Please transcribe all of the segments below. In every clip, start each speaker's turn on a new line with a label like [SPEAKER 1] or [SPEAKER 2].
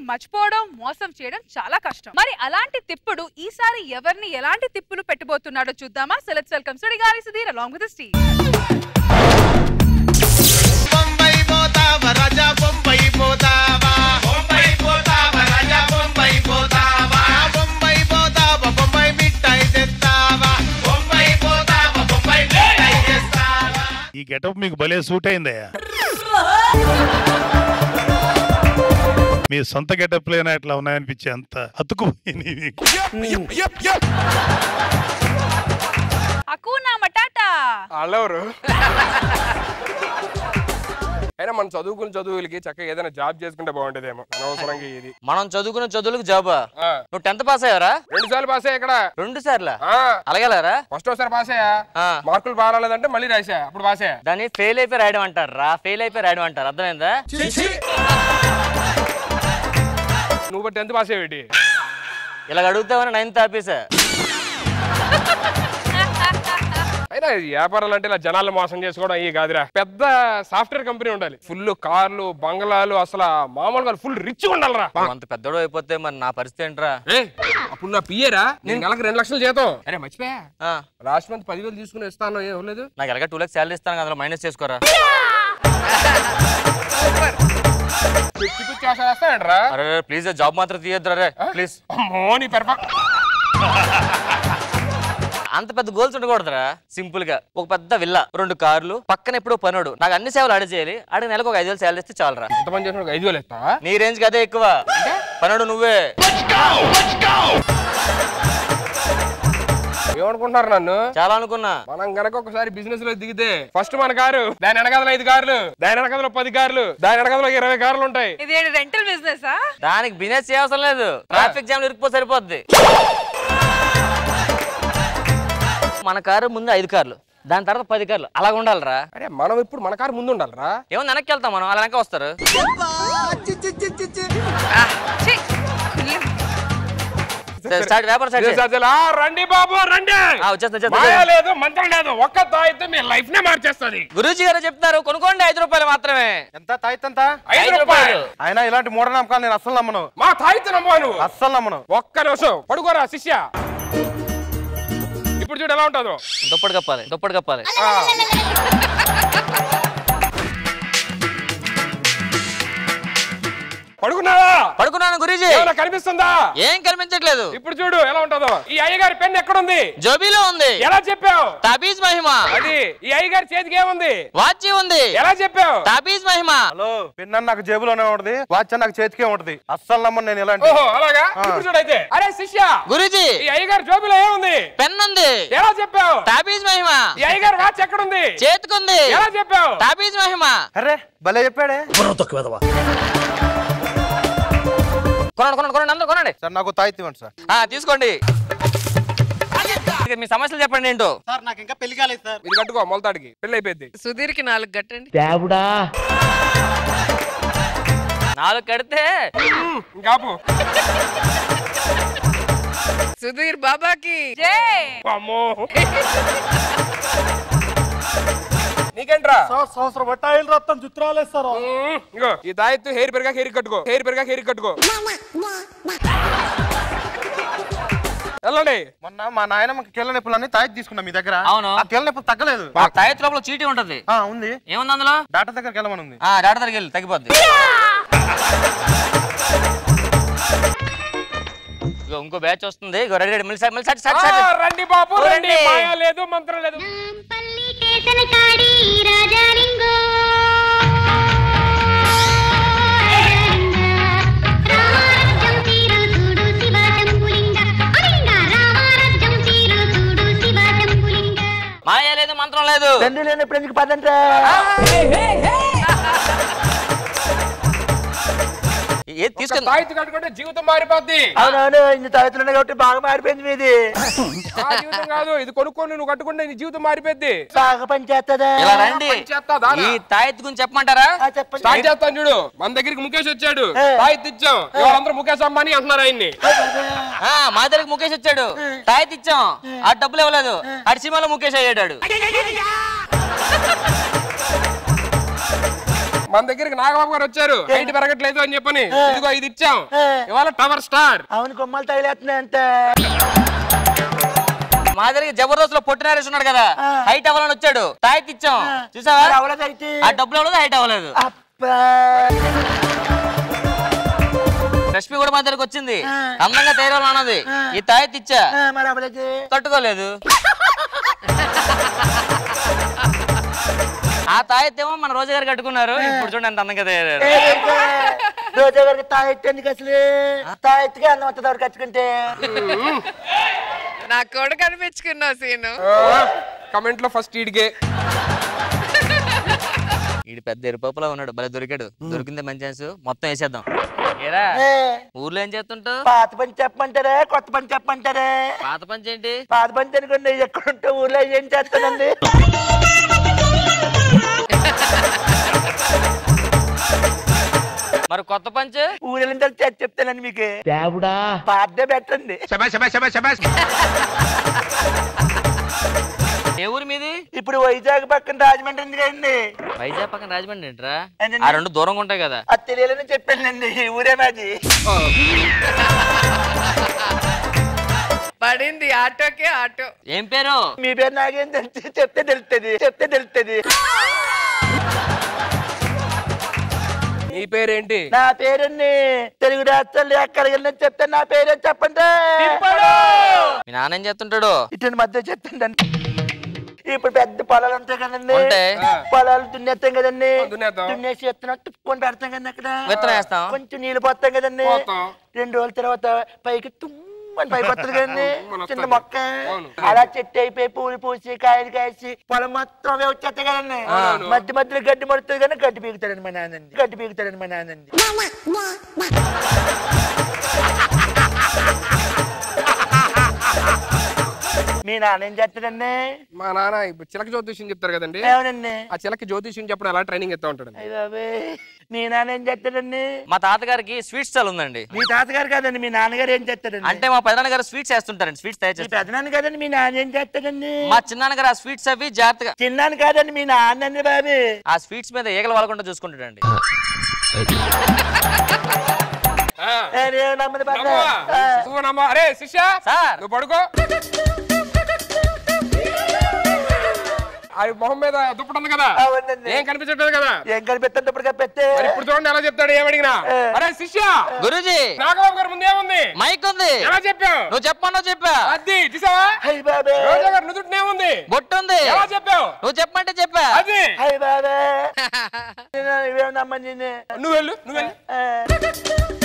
[SPEAKER 1] మర్చిపోవడం మోసం చేయడం చాలా కష్టం మరి అలాంటి తిప్పుడు ఈసారి ఎవరిని ఎలాంటి తిప్పులు పెట్టబోతున్నాడో చూద్దామా select welcome Sudigali Sudheer along with Steve
[SPEAKER 2] Bombay పోతావా రాజా బొంబై పోతావా బొంబై పోతావా రాజా బొంబై పోతావా బొంబై పోతావా బొంబై మిఠాయి తెస్తావా బొంబై పోతావా బొంబై మిఠాయి తెస్తావా
[SPEAKER 3] ఈ గెటప్ మీకు భలే సూట్ అయిందయ్యా మీ సొంత గెటప్లేనా ఇట్లా ఉన్నాయనిపించే అంత అతుకుపోయింది మీకు.
[SPEAKER 1] అకూనా మటాటా
[SPEAKER 4] వాళ్ళెవరు అయినా మనం చదువుకున్న చదువులకి చక్కగా ఏదైనా జాబ్ చేసుకుంటే బాగుంటదేమో అనవసరంగా ఇది
[SPEAKER 5] మనం చదువుకున్న చదువులకు జాబా
[SPEAKER 4] ఆ,
[SPEAKER 5] నువ్వు టెన్త్ పాస్ అయ్యారా
[SPEAKER 4] రెండు సార్లు పాస్ అయ్యా ఇక్కడ
[SPEAKER 5] రెండు సార్లా
[SPEAKER 4] ఆ,
[SPEAKER 5] అలాగేలారా
[SPEAKER 4] ఫస్ట్ ఒకసారి పాస్ అయ్యా
[SPEAKER 5] ఆ.
[SPEAKER 4] మార్కులు బాగా రాలేదంటే మళ్ళీ రాసా అప్పుడు పాస్ అయ్యా
[SPEAKER 5] దాన్ని ఫెయిల్ అయిపోయి రాయడం అంటారు రా ఫెయిల్ అయిపోయి రాయడం అంటారు అర్థమైందా
[SPEAKER 4] నువ్వు టెన్త్ పాస్ అయ్యేటి
[SPEAKER 5] ఇలా అడుగుతావని నైన్త్ ఆపేసా
[SPEAKER 4] అయినా ఈ వ్యాపారాలు అంటే ఇలా జనాలు మోసం చేసుకోవడం ఈ కాదురా పెద్ద సాఫ్ట్వేర్ కంపెనీ ఉండాలి ఫుల్ కార్లు బంగ్లాలు అసలు మామూలుగా ఫుల్ రిచ్ ఉండాలిరా
[SPEAKER 5] నువ్వు అంత పెద్దోడు అయిపోతే మరి నా పరిస్థితి ఏంట్రా
[SPEAKER 4] ఏయ్, అప్పుడు నా పియ్యరా నేను నెలకు రెండు లక్షలు జీతం అరే మర్చిపోయా
[SPEAKER 5] ఆ,
[SPEAKER 4] లాస్ట్ మంత్ పదివేలు తీసుకుని ఇస్తాను ఏం ఇవ్వలేదు
[SPEAKER 5] నాకు ఎలాగ టూ లాక్స్ శాలరీ ఇస్తాను అందులో మైనస్ చేసుకోరా
[SPEAKER 4] పిచ్చి పిచ్చి ఆశ చేస్తానంటరా
[SPEAKER 5] అరే ప్లీజ్ జాబ్ మాత్రం తీయద్దురా రే ప్లీజ్
[SPEAKER 4] అమ్మో నీ పెరప
[SPEAKER 5] అంత పెద్ద గోల్స్ ఉండకూడదురా సింపుల్ గా ఒక పెద్ద విల్లా రెండు కార్లు పక్కన ఎప్పుడో పనుడు నాకు అన్ని సేవలు ఆడ చేయాలి ఆడ నెలకు ఒక ఐదు వేలు శాలరీ ఇస్తే చాలరా
[SPEAKER 4] ఎంతమంది చేసిన ఒక ఐదు వేలు ఇస్తావా
[SPEAKER 5] నీ రేంజ్ కి అదే ఎక్కువ పనుడు నువ్వే
[SPEAKER 4] ఏమనుకుంటున్నారు నన్ను
[SPEAKER 5] చాలా అనుకున్నా
[SPEAKER 4] మనం గనక ఒకసారి బిజినెస్ లో దిగితే ఫస్ట్ మన కారు దాని వెనకాల ఐదు కార్లు దాని వెనకాల పది కార్లు దాని వెనకాల ఇరవై కార్లు ఉంటాయి
[SPEAKER 1] ఇది రెంటల్ బిజినెస్
[SPEAKER 5] దానికి బిజినెస్ చేయవసరం లేదు ట్రాఫిక్ జామ్ ఇరుక్కుపో సరిపోద్ది మన కారు ముందు ఐదు కార్లు దాని తర్వాత పది కార్లు అలాగ ఉండాలిరా
[SPEAKER 4] అరే మనం ఇప్పుడు మన కారు ముందు ఉండాలిరా
[SPEAKER 5] ఏమో వెనక్కి వెళ్తాం మనం అలా వెనక వస్తారు సరే, స్టార్ట్ వ్యాపారం స్టార్ట్
[SPEAKER 4] ఏ
[SPEAKER 5] చేయి.
[SPEAKER 4] సజ్జలు, ఆ, రండి బాబు రండి
[SPEAKER 5] ఆ, వచ్చేస్తా, వచ్చేస్తా.
[SPEAKER 4] మాయా లేదు మంత్రం లేదు ఒక్క తాయితే మీ లైఫ్ నే మార్చేస్తుంది
[SPEAKER 5] గురూజీ గారు చెప్తారు కొనుక్కోండి ఐదు రూపాయలు మాత్రమే
[SPEAKER 6] ఎంత తాయితంత
[SPEAKER 4] ఐదు
[SPEAKER 5] ఐదు
[SPEAKER 4] రూపాయలు
[SPEAKER 5] రూపాయలు.
[SPEAKER 6] అయినా ఇలాంటి మూఢనమ్మకాలు నేను అస్సలు నమ్మను
[SPEAKER 4] మా తాయితే నమ్మా నువ్వు
[SPEAKER 6] అస్సలు నమ్మను
[SPEAKER 4] ఒక్క నిమిషం పడుకోరా శిష్య ఇప్పుడు చూడు ఎలా ఉంటుందో
[SPEAKER 5] దుప్పటి కప్పాలి దుప్పటి కప్పాలి
[SPEAKER 4] ఆ. పడుకున్నావా
[SPEAKER 5] పడుకున్నాను గురూజీ
[SPEAKER 4] ఏమైనా కనిపిస్తుందా
[SPEAKER 5] ఏం కనిపించట్లేదు
[SPEAKER 4] ఇప్పుడు చూడు ఎలా ఉంటుందో ఈ అయ్యగారి పెన్ ఎక్కడుంది
[SPEAKER 5] జోబీలో ఉంది
[SPEAKER 4] ఎలా చెప్పావు
[SPEAKER 5] తాబీజ్ మహిమ
[SPEAKER 4] అది ఈ అయ్యగారి చేతికి ఏముంది
[SPEAKER 5] వాచి ఉంది
[SPEAKER 4] ఎలా చెప్పావు
[SPEAKER 5] తాబీజ్ మహిమ
[SPEAKER 6] హలో పిన్ అని నాకు జేబులోనే ఉంటది వాచ్ అని నాకు చేతికే ఉంటది అస్సలు నమ్మను నేను ఇలాంటి
[SPEAKER 4] ఓహో అలాగా ఇప్పుడు చూడైతే అరే శిష్య
[SPEAKER 5] గురూజీ
[SPEAKER 4] ఈ అయ్యగారి జోబిలో ఏముంది
[SPEAKER 5] పెన్ ఉంది
[SPEAKER 4] ఎలా చెప్పావు
[SPEAKER 5] తాబీజ్ మహిమ
[SPEAKER 4] ఈ అయ్యగారి వాచ్ ఎక్కడుంది
[SPEAKER 5] చేతుకుంది
[SPEAKER 4] ఎలా చెప్పావు
[SPEAKER 5] తాబీజ్ మహిమ
[SPEAKER 6] అరే భలే చెప్పాడే
[SPEAKER 5] కొనండి కొనండి కొనండి అందరూ కొనండి
[SPEAKER 6] సార్ నాకు తాయితీ ఇవ్వండి సార్
[SPEAKER 5] ఆ, తీసుకోండి ఇక మీ సమస్యలు చెప్పండి ఏంటో
[SPEAKER 6] సార్ నాకు ఇంకా పెళ్లి కాలేదు సార్
[SPEAKER 4] ఇది కట్టుకో మొలతాడికి పెళ్లి అయిపోయింది
[SPEAKER 7] సుధీర్కి నాలుగు గట్టండి
[SPEAKER 5] నాలుగు కడితే
[SPEAKER 4] ఇంకాపు
[SPEAKER 7] సుధీర్ బాబాకి
[SPEAKER 1] జై
[SPEAKER 4] అమ్మో నీకేంట్రా
[SPEAKER 6] సంవత్సరం బట్టాయిలు రత్తం చిత్రాలేదు సార్
[SPEAKER 4] ఉమ్, ఇగో ఈ తాయెత్తు హెయిర్ పెరిగా హెయిర్ కట్టుకో హెయిర్ పెరిగా హెయిర్ కట్టుకో వెళ్ళండి
[SPEAKER 6] మొన్న మా నాయనమ్మకి కీళ్ళ నొప్పులన్నీ తాయితీ తీసుకున్నా మీ దగ్గర
[SPEAKER 5] అవును.
[SPEAKER 6] ఆ కీళ్ళ నొప్పులు తగ్గలేదు
[SPEAKER 5] ఆ తాయెత్తు లోపల చీటీ ఉంటది
[SPEAKER 6] ఆ, ఉంది
[SPEAKER 5] ఏముంది అందులో
[SPEAKER 6] డాక్టర్ దగ్గరికి వెళ్ళమని ఉంది
[SPEAKER 5] ఆ డాక్టర్ దగ్గరికి వెళ్ళి తగ్గిపోద్ది ఇగో ఇంకో బ్యాచ్ వస్తుంది ఇగో రెడీ రెడీ మళ్ళీ సార్ మళ్ళీ సార్ సార్
[SPEAKER 4] ఆ,
[SPEAKER 5] సార్
[SPEAKER 4] రండి బాబు రండి
[SPEAKER 5] రండి.
[SPEAKER 4] మాయా లేదు మంత్రం లేదు
[SPEAKER 8] పల్లి కేసన కాడి రాజాలింగో రామారాజ్యం తీరు చూడు శివ శంభులింగ అలింగ రామారాజ్యం తీరు చూడు శివ శంభులింగ
[SPEAKER 5] మాయ లేదు మంత్రం లేదు ఏది
[SPEAKER 4] ఒక్క
[SPEAKER 5] తీసుకెళ్ళి
[SPEAKER 4] తాయెత్తు కట్టుకుంటే జీవితం మారిపోద్ది
[SPEAKER 6] అవునవును ఇన్ని తాయితులు కాబట్టి బాగా మారిపోయింది మీది
[SPEAKER 4] ఆ జీవితం కాదు ఇది కొనుక్కొని నువ్వు కట్టుకుంటే నీ జీవితం మారిపోద్ది
[SPEAKER 6] బాగా పని చేస్తుందా
[SPEAKER 5] ఇలా రండి
[SPEAKER 4] చేస్తా దానా?
[SPEAKER 5] ఈ తాయెత్తు గురించి చెప్పమంటారా
[SPEAKER 6] చెప్పండి
[SPEAKER 4] స్టార్ట్ చేస్తాను చూడు మన దగ్గరికి ముఖేష్ వచ్చాడు తాయెత్తు ఇచ్చాం వాళ్ళందరూ ముఖేష్ అంబానీ అంటున్నారు ఆయన్ని
[SPEAKER 5] ఆ, మా దగ్గరికి ముఖేష్ వచ్చాడు తాయెత్తు ఇచ్చాం ఆ డబ్బులు ఇవ్వలేదు అడి సినిమాలో ముఖేష్ అయ్యాడు
[SPEAKER 4] మన దగ్గరికి నాగబాబు గారు వచ్చారు హైట్ పెరగట్లేదు అని చెప్పని ఇదిగో ఇది ఇచ్చాం ఇవాళ టవర్ స్టార్
[SPEAKER 9] అవును కొమ్మలు తగిలేస్తున్నాయి అంత
[SPEAKER 5] మా దగ్గర జబర్దస్త్ లో పొట్టినారేసి ఉన్నాడు కదా హైట్ అవ్వాలని వచ్చాడు తాయిత్ ఇచ్చాం చూసావా
[SPEAKER 9] అవలేదైతే
[SPEAKER 5] ఆ డబ్బులు అవ్వలేదు హైట్ అవ్వలేదు
[SPEAKER 9] అబ్బా
[SPEAKER 5] రష్మి కూడా మా దగ్గరకు వచ్చింది అందంగా తయారన్నది ఈ తాయిత్ ఇచ్చా
[SPEAKER 9] ఆ, మరి అవలేదు
[SPEAKER 5] తట్టుకోలేదు ఆ తాయెత్ ఏమో మన రోజు గారు కట్టుకున్నారు ఇప్పుడు చూడండి ఎంత అందంగా తయారయ్యారు
[SPEAKER 9] రోజా గారికి తాయెత్తు ఎందుకు అసలు తాయెత్తుగా అన్నం వస్తుంది ఎవరు కట్టుకుంటే
[SPEAKER 7] నాకు కూడా కనిపించుకున్నావు సీను
[SPEAKER 4] కమెంట్ లో ఫస్ట్ ఈడికే
[SPEAKER 5] వీడు పెద్ద ఎరుపప్పులా ఉన్నాడు భలే దొరికాడు దొరికిందే మంచి ఛాన్స్ మొత్తం వేసేద్దాం ఏరా
[SPEAKER 9] ఏ,
[SPEAKER 5] ఊర్లో ఏం చేస్తుంటావు
[SPEAKER 9] పాత పని చెప్పమంటారా కొత్త పని చెప్పమంటారా
[SPEAKER 5] పాత పంచి ఏంటి
[SPEAKER 9] పాత పని అనుకోండి ఎక్కడుంటే ఊర్లో ఏం చేస్తానండి
[SPEAKER 5] మరి కొత్త పంచ్
[SPEAKER 9] ఊరెళ్ళిన తర్వాత చేసి చెప్తానండి మీకు దేవుడా పాతదే పెట్టండి
[SPEAKER 5] ఏ ఊరు మీది
[SPEAKER 9] ఇప్పుడు వైజాగ్ పక్కన రాజమండ్రి ఉంది కదండి
[SPEAKER 5] వైజాగ్ పక్కన రాజమండ్రి ఏంట్రా
[SPEAKER 9] ఏంటండి?
[SPEAKER 5] ఆ రెండు దూరంగా ఉంటాయి కదా
[SPEAKER 9] అది తెలియాలని చెప్పానండి ఊరే మాది
[SPEAKER 7] పడింది ఆటోకే ఆటో
[SPEAKER 5] ఏం పేరు
[SPEAKER 9] మీ పేరు నాకేం తెలుసు చెప్తే తెలుస్తుంది చెప్తే తెలుస్తుంది
[SPEAKER 4] నీ పేరేంటి
[SPEAKER 9] నా పేరండి తెలుగు రాష్ట్రాలు ఎక్కడికి వెళ్ళినా చెప్తే నా పేరే చెప్పండి
[SPEAKER 5] మీ నాన్న ఏం చేస్తుంటాడు
[SPEAKER 9] ఇటు మధ్య చెప్తుందండి ఇప్పుడు పెద్ద పొలాలు ఉంటాయి కదండి
[SPEAKER 5] ఉంటాయి.
[SPEAKER 9] పొలాలు దున్నేస్తాం కదండి
[SPEAKER 4] ఆ, దున్నేస్తాం.
[SPEAKER 9] దున్నేసి విత్తనం తుప్పుకొని పెడతాం కదండి అక్కడ
[SPEAKER 5] విత్తనం వేస్తాం.
[SPEAKER 9] కొంచెం నీళ్ళు పోతాం కదండి
[SPEAKER 4] పోతాం.
[SPEAKER 9] రెండు రోజుల తర్వాత పైకి తుమ్మని పైకి వస్తుంది కదండి
[SPEAKER 4] తుమ్మని
[SPEAKER 9] చిన్న
[SPEAKER 4] వస్తది.
[SPEAKER 9] మొక్క
[SPEAKER 4] అవును.
[SPEAKER 9] అలా చెట్టు అయిపోయి పూలు పూసి కాయలు కాసి పొలం మొత్తం అవే వచ్చేస్తాయి కదండి
[SPEAKER 4] అవును.
[SPEAKER 9] మధ్య మధ్యలో గడ్డి మడుతుంది కానీ గడ్డి పీకుతాడండి మా నాన్నండి గడ్డి పీకుతాడండి మా నాన్నండి మీ నాన్న ఏం చేస్తాడండి
[SPEAKER 4] మా నాన్న ఇప్పుడు చిలక జ్యోతిష్యం చెప్తారు కదండి
[SPEAKER 9] ఏమనండి
[SPEAKER 4] ఆ చిలక జ్యోతిష్యం చెప్పడం ఎలా ట్రైనింగ్ ఇస్తా ఉంటాడు
[SPEAKER 9] అయ్య బాబోయ్. మీ నాన్న ఏం చేస్తాడండి
[SPEAKER 5] మా తాతగారికి స్వీట్ స్టాల్ ఉందండి
[SPEAKER 9] మీ తాతగారు కాదండి మీ నాన్నగారు ఏం చేస్తాడండి
[SPEAKER 5] అంటే మా పెదనాన్న గారు స్వీట్స్ వేస్తుంటారండి స్వీట్స్ తయారు
[SPEAKER 9] మీ
[SPEAKER 5] చేస్తారు
[SPEAKER 9] పెదనాన్న కాదండి మీ నాన్న ఏం చేస్తాడండి
[SPEAKER 5] మా చిన్నాన్న గారు ఆ స్వీట్స్ అవి జాగ్రత్తగా
[SPEAKER 9] చిన్నాను కాదండి మీ నాన్న అండి బాబు
[SPEAKER 5] ఆ స్వీట్స్ మీద ఈగలు వాలకుండా చూసుకుంటాడండి
[SPEAKER 4] ఆ,
[SPEAKER 9] అరే, నమ్మని పక్క.
[SPEAKER 4] నమ్మవా?
[SPEAKER 9] ఆ.
[SPEAKER 4] నువ్వు నమ్మవా? అరే శిష్య
[SPEAKER 5] సార్.
[SPEAKER 4] నువ్వు పడుకో అది మొహం మీద దుప్పటి ఉంది కదా
[SPEAKER 9] అవునండి.
[SPEAKER 4] ఏం కనిపించట్లేదు కదా
[SPEAKER 9] ఏం కనిపిస్తుంది ఇప్పుడు కప్పెత్తే
[SPEAKER 4] మరి ఇప్పుడు చూడండి ఎలా చెప్తాడు ఏమడిగినా అరే శిష్య
[SPEAKER 5] గురూజీ
[SPEAKER 4] నాగబాబు గారి ముందు ఏముంది
[SPEAKER 5] మైక్ ఉంది
[SPEAKER 4] ఎలా చెప్పావు
[SPEAKER 5] నువ్వు చెప్పమన్నావు చెప్పా
[SPEAKER 4] అది చూసావా
[SPEAKER 9] అయ్య బాబే
[SPEAKER 4] రోజా గారు నుదుటినే ఉంది
[SPEAKER 5] బొట్టు ఉంది
[SPEAKER 4] ఎలా చెప్పావు
[SPEAKER 5] నువ్వు చెప్పమంటే చెప్పా
[SPEAKER 4] అది
[SPEAKER 9] అయ్య బాబే నేను ఇవేం నమ్మని నేను.
[SPEAKER 4] నువ్వు వెళ్ళు నువ్వు వెళ్ళు
[SPEAKER 9] ఆ.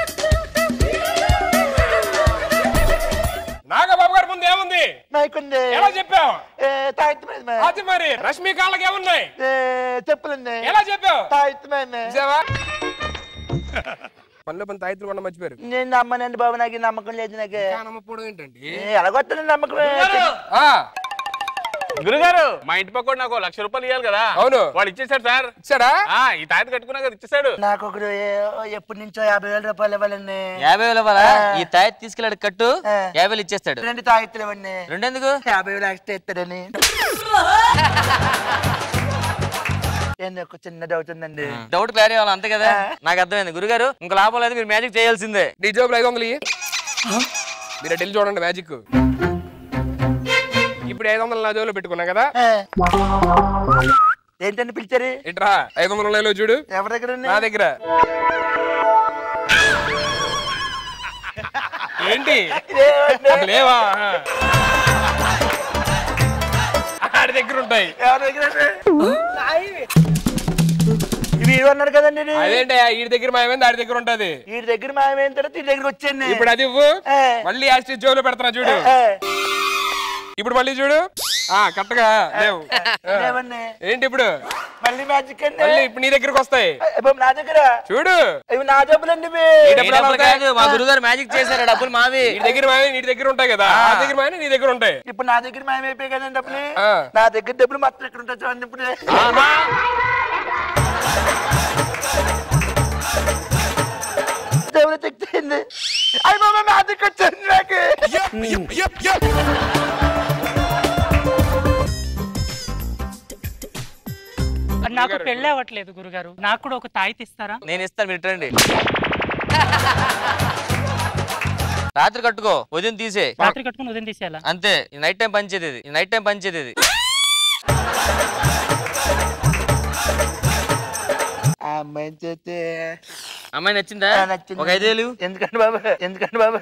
[SPEAKER 4] నాగబాబు గారి ముందు ఏముంది
[SPEAKER 9] మైకుంది
[SPEAKER 4] ఎలా చెప్పావు
[SPEAKER 9] ఏ, తాయిత్తు మీద
[SPEAKER 4] అది మరి రష్మి కాళ్ళకి ఏమున్నాయి
[SPEAKER 9] ఏ, చెప్పులుంది
[SPEAKER 4] ఎలా చెప్పావు
[SPEAKER 9] తాయిత్తు మీద
[SPEAKER 4] చూసావా పనిలో పని తాయితులు కొండ మర్చిపోయారు
[SPEAKER 9] నేను నమ్మనండి బాబు నాకు ఈ నమ్మకం లేదు నాకు
[SPEAKER 4] నమ్మకపోవడం ఏంటండి
[SPEAKER 9] ఏ, ఎలాగొస్తుంది నమ్మకం
[SPEAKER 4] ఆ,
[SPEAKER 10] గురుగారు మా ఇంటి పక్కన నాకు లక్ష రూపాయలు ఇవ్వాలి కదా
[SPEAKER 4] అవును
[SPEAKER 10] వాడు ఇచ్చేసాడు సార్
[SPEAKER 4] ఇచ్చాడా
[SPEAKER 10] ఆ ఈ తాయత కట్టుకున్నా కదా ఇచ్చేసాడు
[SPEAKER 9] నాకు ఒకడు ఏ- ఎప్పటి నుంచో యాభై వేల రూపాయలు ఇవ్వాలండి
[SPEAKER 5] యాభై వేల ఇవ్వాలా ఈ తాయత్ తీసుకెళ్ళాడు కట్టు
[SPEAKER 9] ఆ.
[SPEAKER 5] యాభై వేలు ఇచ్చేస్తాడు
[SPEAKER 9] రెండు తాయిత్తులు ఇవ్వండి
[SPEAKER 5] రెండెందుకు
[SPEAKER 9] యాభై వేలు ఎక్స్ట్రా ఇస్తాడని ఏంది ఒక చిన్న డౌట్ ఉందండి
[SPEAKER 5] డౌట్ క్లారీ అవ్వాలి అంతే కదా నాకు అర్థమైంది గురుగారు ఇంకా లాభం లేదు మీరు మ్యాజిక్ చేయాల్సిందే
[SPEAKER 4] నీ జోబులు ఐదు వందలు ఇయ్యి. మీరు ఢిల్లీ చూడండి మ్యాజిక్ ఇప్పుడు ఐదు వందలు నా జోబులో పెట్టుకున్నా కదా
[SPEAKER 9] ఆ. ఏంటని పిలిచారు
[SPEAKER 4] ఇట్రా ఐదు వందలు ఉన్నాయో చూడు
[SPEAKER 9] ఎవరి దగ్గర ఉన్నాయి?
[SPEAKER 4] నా దగ్గర ఏంటి
[SPEAKER 9] లేవండి.
[SPEAKER 4] లేవా ఆడి దగ్గర ఉంటాయి
[SPEAKER 9] ఎవరి దగ్గర ఉన్నాయి? ఇవి ఇవి అన్నారు కదండి ఇది.
[SPEAKER 4] అదేంటి ఈ దగ్గర మాయమైంది ఆడి దగ్గర ఉంటది
[SPEAKER 9] వీడి దగ్గర మాయమైన తర్వాత ఈ దగ్గరికి వచ్చాను
[SPEAKER 4] ఇప్పుడు అది ఇవ్వు
[SPEAKER 9] ఏ.
[SPEAKER 4] మళ్ళీ యాస్టి జోబులో పెడతాను చూడు
[SPEAKER 9] ఏ,
[SPEAKER 4] ఇప్పుడు మళ్ళీ చూడు ఆ కరెక్ట్గా లేవు ఆ.
[SPEAKER 9] లేవండి
[SPEAKER 4] ఏంటి ఇప్పుడు
[SPEAKER 9] మళ్ళీ మ్యాజిక్ అండి
[SPEAKER 4] మళ్ళీ ఇప్పుడు నీ దగ్గరకు వస్తాయి
[SPEAKER 9] ఇప్పుడు నా దగ్గర
[SPEAKER 4] చూడు
[SPEAKER 9] ఇవి నా జబ్బులండి ఇవి.
[SPEAKER 4] ఈ
[SPEAKER 5] ఈ
[SPEAKER 4] డబ్బులు
[SPEAKER 5] డబ్బులు
[SPEAKER 4] ఎలా
[SPEAKER 5] కాదు మా గురుగారు మ్యాజిక్ చేశారు డబ్బులు మావి
[SPEAKER 4] నీ దగ్గర మాయ నీ దగ్గర ఉంటాయి కదా ఆ దగ్గర మాయ నీ దగ్గర ఉంటాయి
[SPEAKER 9] ఇప్పుడు నా దగ్గర మాయమైపోయాయి కదండి డబ్బులు
[SPEAKER 4] ఆ.
[SPEAKER 9] నా దగ్గర డబ్బులు మొత్తం ఎక్కడ ఉంటాయి చూడండి ఇప్పుడు దేవుడు తెచ్చింది అయ్యి బాబా నా దగ్గర వచ్చింది నాకు
[SPEAKER 11] నాకు పెళ్ళి అవ్వట్లేదు గురుగారు నాకు కూడా ఒక తాయితీ ఇస్తారా
[SPEAKER 5] నేను ఇస్తాను మీరు రండి రాత్రి కట్టుకో ఉదయం తీసే
[SPEAKER 11] రాత్రి కట్టుకుని ఉదయం తీసేయాలా
[SPEAKER 5] అంతే ఈ నైట్ టైం పనిచేది ఇది ఈ నైట్ టైం పనిచేది ఇది
[SPEAKER 9] ఆ అమ్మాయిని చూస్తే
[SPEAKER 5] అమ్మాయి నచ్చిందా
[SPEAKER 9] ఆ, నచ్చింది.
[SPEAKER 5] ఒక ఐదేళ్ళు
[SPEAKER 9] ఎందుకంటే బాబు ఎందుకంటే బాబు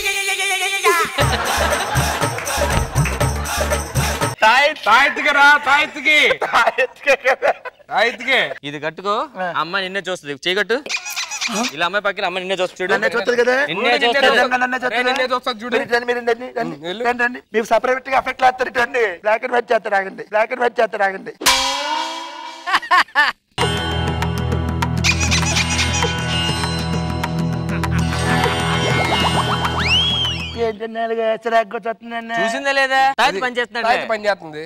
[SPEAKER 4] తాయెత్తుకి రా తాయెత్తుకి తాయెత్తుకి
[SPEAKER 5] ఇది కట్టుకో అమ్మాయి నిన్నే చూస్తుంది చేయగట్టు ఇలా అమ్మాయి పక్కన అమ్మాయి నిన్నే చూస్తుంది చూడు
[SPEAKER 9] నన్నే చూస్తుంది కదా
[SPEAKER 5] నిన్నే
[SPEAKER 4] నిన్నే
[SPEAKER 5] చూస్తుంది
[SPEAKER 9] నిజంగా నన్నే చూస్తుంది.
[SPEAKER 4] నిన్నే చూస్తుంది చూడు.
[SPEAKER 9] మీరు రండి, మీరు రండి, రండి, రండి, రండి. మీకు సపరేట్ గా ఎఫెక్ట్ వేస్తారు రండి బ్లాక్ అండ్ వైట్ చేస్తారు ఆగండి బ్లాక్ అండ్ వైట్ చేస్తారు ఆగండి ఏంటండి అలాగే చిరాకు వస్తుందండి
[SPEAKER 5] చూసిందే లేదా తాయి పని చేస్తున్నాడు
[SPEAKER 4] తాయెత్తు పని చేస్తుంది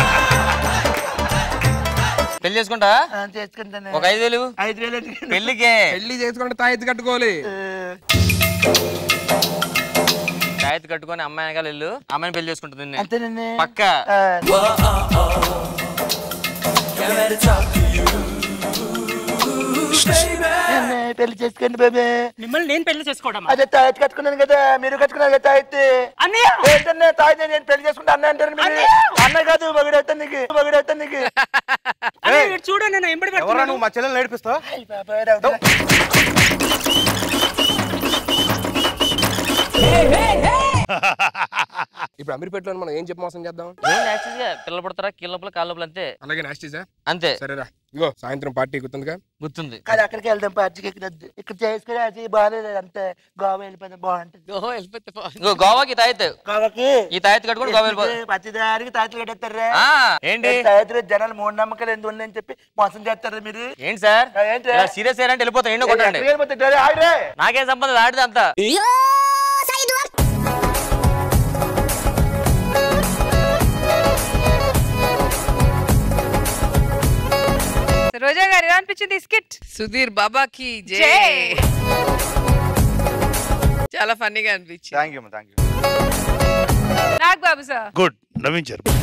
[SPEAKER 5] పెళ్లి చేసుకుంటా
[SPEAKER 9] చేసుకుంటాను
[SPEAKER 5] ఒక ఐదు వేలు
[SPEAKER 9] ఐదు వేలు ఎందుకండి?
[SPEAKER 5] పెళ్లికే
[SPEAKER 4] పెళ్లి చేసుకుంటే తాయెత్తు కట్టుకోవాలి
[SPEAKER 5] తాయెత్తు కట్టుకొని అమ్మాయి వెనకాల వెళ్ళు అమ్మాయిని పెళ్లి చేసుకుంటుంది నిన్నే.
[SPEAKER 9] అంతేనండి
[SPEAKER 5] పక్క
[SPEAKER 9] ఆ, నన్ను పెళ్లి చేసుకోండి బాబే
[SPEAKER 11] మిమ్మల్ని నేను పెళ్లి చేసుకోవడం
[SPEAKER 9] అదే తాయెత్తు కట్టుకున్నాను కదా మీరు కట్టుకున్నారు కదా తాయెత్తు
[SPEAKER 11] అన్నయ్య
[SPEAKER 9] ఏంటన్నా తాయెత్తు నేను పెళ్లి చేసుకుంటే అన్న అంటారు మీరు అన్న కాదు మగుడవుతాను నీకు మగుడవుతాను నీకు
[SPEAKER 11] అన్నయ్య, ఇటు చూడండి నేను ఎంబడి
[SPEAKER 6] ఎవరా
[SPEAKER 11] పెడుతున్నాను
[SPEAKER 6] నువ్వు మా చెల్లెలు నేర్పిస్తావు
[SPEAKER 9] అయ్ బాబాయ్ రావుతా.
[SPEAKER 4] ఇప్పుడు అమీర్పేటలో మనం ఏం చెప్పి మోసం చేద్దాం
[SPEAKER 5] ఏం యాక్చువల్ గా పిల్లలు పుడతారా కీళ్ళ లోపల కాళ్ళ లోపల అంతే
[SPEAKER 4] అలాగే నాస్టీసా
[SPEAKER 5] అంతే
[SPEAKER 4] సరేరా ఇగో సాయంత్రం పార్టీ గుర్తుందిగా
[SPEAKER 5] గుర్తుంది
[SPEAKER 9] కాదు అక్కడికి వెళ్దాం పార్టీకి ఇక్కడ వద్దు. ఇక్కడ చేసుకుని అది బాగాలేదు అంతే గోవా వెళ్ళిపోతే బాగుంటుంది
[SPEAKER 5] ఇగో గోవాకి తాయెత్తు
[SPEAKER 9] గోవాకి
[SPEAKER 5] ఈ తాయెత్తు కట్టుకొని గోవా వెళ్ళిపో
[SPEAKER 9] ప్రతిదానికి తాతలు కట్టేస్తారా
[SPEAKER 5] ఆ, ఏంటి
[SPEAKER 9] తాతలు జనాలు మూడు నమ్మకాలు ఎందుకు ఉన్నాయని చెప్పి మోసం చేస్తారా మీరు
[SPEAKER 5] ఏంటి సార్
[SPEAKER 9] ఆ, ఏంటి?
[SPEAKER 5] సీరియస్ అంటే వెళ్ళిపోతాం ఎండ కొట్టండి
[SPEAKER 9] ఎక్కడికి వెళ్ళిపోతుంటారు? ఆగరే.
[SPEAKER 5] నాకేం సంబంధం ఆడితే అంతా
[SPEAKER 1] రోజా గారు ఎలా అనిపించింది ఈ స్కిట్
[SPEAKER 7] సుధీర్ బాబాకి జై
[SPEAKER 1] జై.
[SPEAKER 7] చాలా ఫన్నీగా అనిపించింది
[SPEAKER 6] thank you thank you
[SPEAKER 1] Nag Babu sir
[SPEAKER 3] good నవ్వించారు